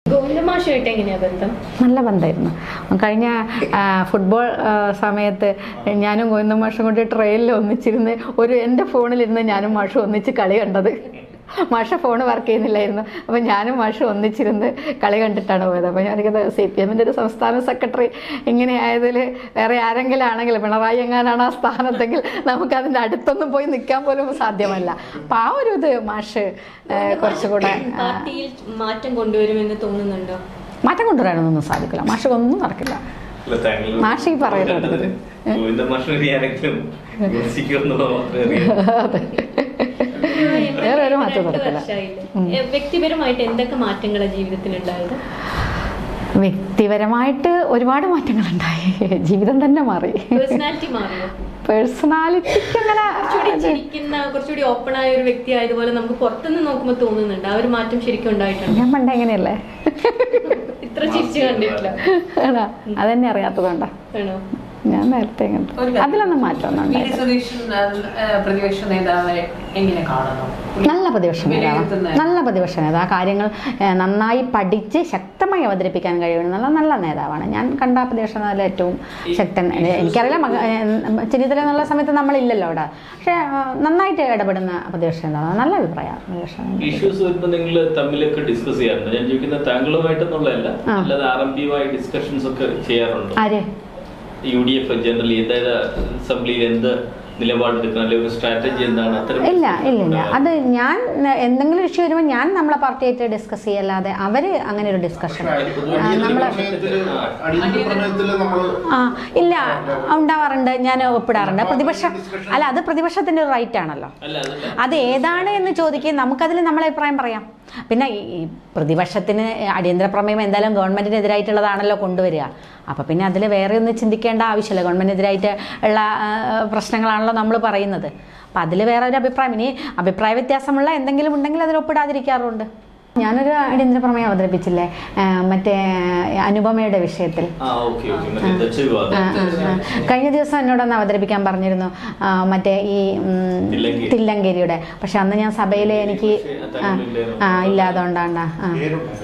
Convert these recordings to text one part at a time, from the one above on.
ഗോവിന്ദമാഷുമായിട്ട് എങ്ങനെയാ ബന്ധം നല്ല ബന്ധമായിരുന്നു കഴിഞ്ഞ ആ, ഫുട്ബോൾ ആ, സമയത്ത് ഞാനും ഗോവിന്ദ മാഷും കൂടി ട്രെയിനിൽ ഒന്നിച്ചിരുന്ന് ഒരു എൻ്റെ ഫോണിലിരുന്ന് ഞാനും മാഷും ഒന്നിച്ച് കളി കണ്ടത് മാഷ ഫോൺ വർക്ക് ചെയ്യുന്നില്ലായിരുന്നു അപ്പം ഞാനും മാഷും ഒന്നിച്ചിരുന്ന് കളി കണ്ടിട്ടാണ് പോയത് അപ്പോൾ ഞാനിത് സി പി എമ്മിൻ്റെ ഒരു സംസ്ഥാന സെക്രട്ടറി ഇങ്ങനെ ആയതിൽ വേറെ ആരെങ്കിലും ആണെങ്കിൽ പിണറായി എങ്ങാനാണ് ആ സ്ഥാനത്തെങ്കിൽ നമുക്ക് അതിൻ്റെ അടുത്തൊന്നും പോയി നിൽക്കാൻ പോലും സാധ്യമല്ല അപ്പം ആ ഒരു ഇത് മാഷ് ആ, കുറച്ചുകൂടെ ആ, പാർട്ടിയിൽ മാറ്റം കൊണ്ടുവരുമെന്ന് തോന്നുന്നുണ്ടോ മാറ്റം കൊണ്ടുവരാനൊന്നും സാധിക്കില്ല മാഷ് ഒന്നും നടക്കില്ല അല്ല, താങ്കൾ മാഷ് ഈ പറയുന്നത് കണ്ടത് ഗോവിന്ദ മാഷിനെ ആരെങ്കിലും വിമർശിക്കുമെന്നുള്ളത് മാത്രമേ അറിയൂ. വേറെ ഒരു മാറ്റം രണ്ട് നടക്കില്ല. വർഷമായില്ലേ? എ, വ്യക്തിപരമായിട്ട് എന്തൊക്കെ മാറ്റങ്ങളാണ് ജീവിതത്തിൽ ഉണ്ടായത് വ്യക്തിപരമായിട്ട് ഒരുപാട് മാറ്റങ്ങളുണ്ടായി ജീവിതം തന്നെ മാറി പേഴ്സണാലിറ്റി മാറിയോ പേഴ്സണാലിറ്റിക്ക് അങ്ങനെ കുറച്ചുകൂടി ചിരിക്കുന്ന കുറച്ചുകൂടി ഓപ്പൺ ആയ ഒരു വ്യക്തി ആയതുപോലെ നമുക്ക് പുറത്തുനിന്ന് നോക്കുമ്പോൾ തോന്നുന്നുണ്ട് ആ ഒരു മാറ്റം ശരിക്കും ഉണ്ടായിട്ടുണ്ട് ഞാൻ പണ്ട് എങ്ങനെയല്ലേ ഇത്ര ചിരിച്ചു കണ്ടിട്ടില്ല ആണോ? അതെന്നെ അറിയാത്തതുകൊണ്ടാ ആണോ ഞാൻ നേരത്തെ കണ്ടു ഒരു കാര്യം. അതിലൊന്നും മാറ്റമൊന്നും വി ഡി ഉണ്ടായില്ല സതീശൻ ആ, ആ, പ്രതിപക്ഷ നേതാവെ എങ്ങനെ കാണുന്നു നല്ല പ്രതിപക്ഷ നേതാവ് വിലയിരുത്തുന്ന- നല്ല പ്രതിപക്ഷ നേതാവ് ആ കാര്യങ്ങൾ ഏഹ്, നന്നായി പഠിച്ച് ശക്തമായി അവതരിപ്പിക്കാൻ കഴിയുന്ന നല്ല നല്ല നേതാവാണ് ഞാൻ കണ്ട പ്രതിപക്ഷ നേതാവിൽ ഏറ്റവും ശക്തൻ ഏഹ്, എനിക്കറിയില്ല മക- ഏഹ്, ചെന്നിത്തല എന്നുള്ള സമയത്ത് നമ്മളില്ലല്ലോ അവിടെ പക്ഷേ ഏഹ്, നന്നായിട്ട് ഇടപെടുന്ന പ്രതിപക്ഷ നേതാവ് നല്ല അഭിപ്രായമാണ് പ്രതിപക്ഷ നേതാവ് ഇഷ്യൂസ് വരുമ്പോൾ നിങ്ങൾ തമ്മിലൊക്കെ ഡിസ്കസ് ചെയ്യാറുണ്ട് ഞാൻ ചോദിക്കുന്നത് താങ്കളുമായിട്ടെന്നുള്ളതല്ല ആ. അല്ലാതെ ആർ എം പിയുമായി ഡിസ്കഷൻസ് ഒക്കെ ചെയ്യാറുണ്ട് ആര് യു ഡി എഫ് ജനറലി അതായത് അസംബ്ലിയിൽ എന്ത് നിലപാടെടുക്കണം അല്ലെങ്കിൽ ഒരു സ്ട്രാറ്റജി എന്താണ് അത്തരം ഇല്ല ഇല്ല ഇല്ല അത് ഞാൻ എന്തെങ്കിലും ഇഷ്യൂ വരുമ്പോൾ ഞാൻ നമ്മളെ പാർട്ടിയായിട്ട് ഡിസ്കസ് ചെയ്യല്ലാതെ അവര് അങ്ങനെ ഒരു ഡിസ്കഷൻ നമ്മളെ അടിയന്തര പ്രമേയത്തില് നമ്മള് ആ ഇല്ല ഉണ്ടാവാറുണ്ട് ഞാൻ ഒപ്പിടാറുണ്ട് പ്രതിപക്ഷ അല്ല അത് പ്രതിപക്ഷത്തിന്റെ ഒരു റൈറ്റ് ആണല്ലോ അല്ല അതല്ല അത് ഏതാണ് എന്ന് ചോദിക്കുകയും നമുക്കതിൽ നമ്മളെ അഭിപ്രായം പറയാം പിന്നെ ഈ ഈ പ്രതിപക്ഷത്തിന് അടിയന്തര പ്രമേയം എന്തായാലും ഗവൺമെന്റിനെതിരായിട്ടുള്ളതാണല്ലോ കൊണ്ടുവരിക അപ്പോൾ പിന്നെ അതിൽ വേറെ ഒന്നും ചിന്തിക്കേണ്ട ആവശ്യമില്ല ഗവൺമെന്റിനെതിരായിട്ട് ഉള്ള ആ, പ്രശ്നങ്ങളാണല്ലോ നമ്മൾ പറയുന്നത് അപ്പം അതിൽ വേറെ ഒരു അഭിപ്രായം ഇനി അഭിപ്രായ വ്യത്യാസമുള്ള എന്തെങ്കിലും ഉണ്ടെങ്കിൽ അതിൽ ഒപ്പിടാതിരിക്കാറുണ്ട് ഞാനൊരു അടിയന്തര പ്രമേയം അവതരിപ്പിച്ചില്ലേ ആ, മറ്റേ അനുപമയുടെ വിഷയത്തിൽ ആ ഓക്കെ ഓക്കെ മറ്റേ ദക്ഷ വിവാദം ആ, ആ, ആ. കഴിഞ്ഞ ദിവസം എന്നോടൊന്ന് അവതരിപ്പിക്കാൻ പറഞ്ഞിരുന്നു ആ, മറ്റേ ഈ ഉം, തില്ലങ്കേരി. തില്ലങ്കേരിയുടെ പക്ഷെ അന്ന് ഞാൻ സഭയിൽ എനിക്ക് പക്ഷേ ആ താങ്കളില്ലായിരുന്നു. ആ ഇല്ലാതുകൊണ്ടാണ്ടാ ആ പേരുണ്ടായിരുന്നു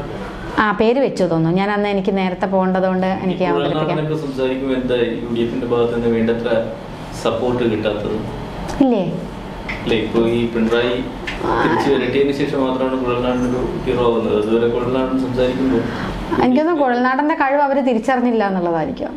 ആ പേര് വെച്ചു തോന്നുന്നു ഞാൻ അന്ന് എനിക്ക് നേരത്തെ പോകേണ്ടതുകൊണ്ട് എനിക്ക് അവതരിപ്പിക്കാൻ കുഴൽനാടനൊക്കെ സംസാരിക്കുമ്പോൾ എന്താ യു ഡി എഫിന്റെ ഭാഗത്ത് നിന്ന് വേണ്ടത്ര സപ്പോർട്ട് കിട്ടാത്തത് ഇല്ലേ അല്ലെ ഇപ്പൊ ഈ പിണറായി തിരിച്ചു വരട്ടിയതിന് ശേഷം മാത്രമാണ് കുഴൽനാടൻ ഒരു ഹീറോ ആവുന്നത് അതുവരെ കുഴൽനാടൻ സംസാരിക്കുമ്പോൾ എനിക്കൊന്നും കുഴൽനാടന്റെ കഴിവ് അവർ തിരിച്ചറിഞ്ഞില്ല എന്നുള്ളതായിരിക്കും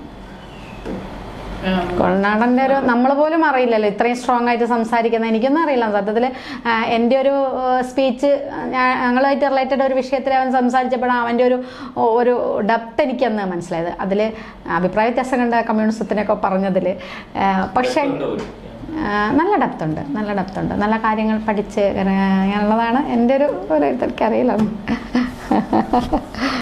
കുഴൽനാടൻ്റെ ഒരു നമ്മൾ പോലും അറിയില്ലല്ലോ ഇത്രയും സ്ട്രോങ് ആയിട്ട് സംസാരിക്കുന്ന എനിക്കൊന്നും അറിയില്ല സത്യത്തിൽ എൻ്റെ ഒരു സ്പീച്ച് ഞങ്ങളുമായിട്ട് റിലേറ്റഡ് ഒരു വിഷയത്തിൽ അവൻ സംസാരിച്ചപ്പോഴാണ് അവൻ്റെ ഒരു ഒരു ഡെപ്ത് എനിക്കന്ന് മനസ്സിലായത് അതിൽ അഭിപ്രായ വ്യത്യാസം കണ്ട കമ്മ്യൂണിസത്തിനൊക്കെ പറഞ്ഞതിൽ പക്ഷേ ആ, നല്ല ഡെപ്ത് ഉണ്ട് നല്ല ഡെപ്ത് ഉണ്ട് നല്ല കാര്യങ്ങൾ പഠിച്ച് അങ്ങനെയുള്ളതാണ് എൻ്റെ ഒരു ഒരു ഇതൊക്കെ അറിയില്ല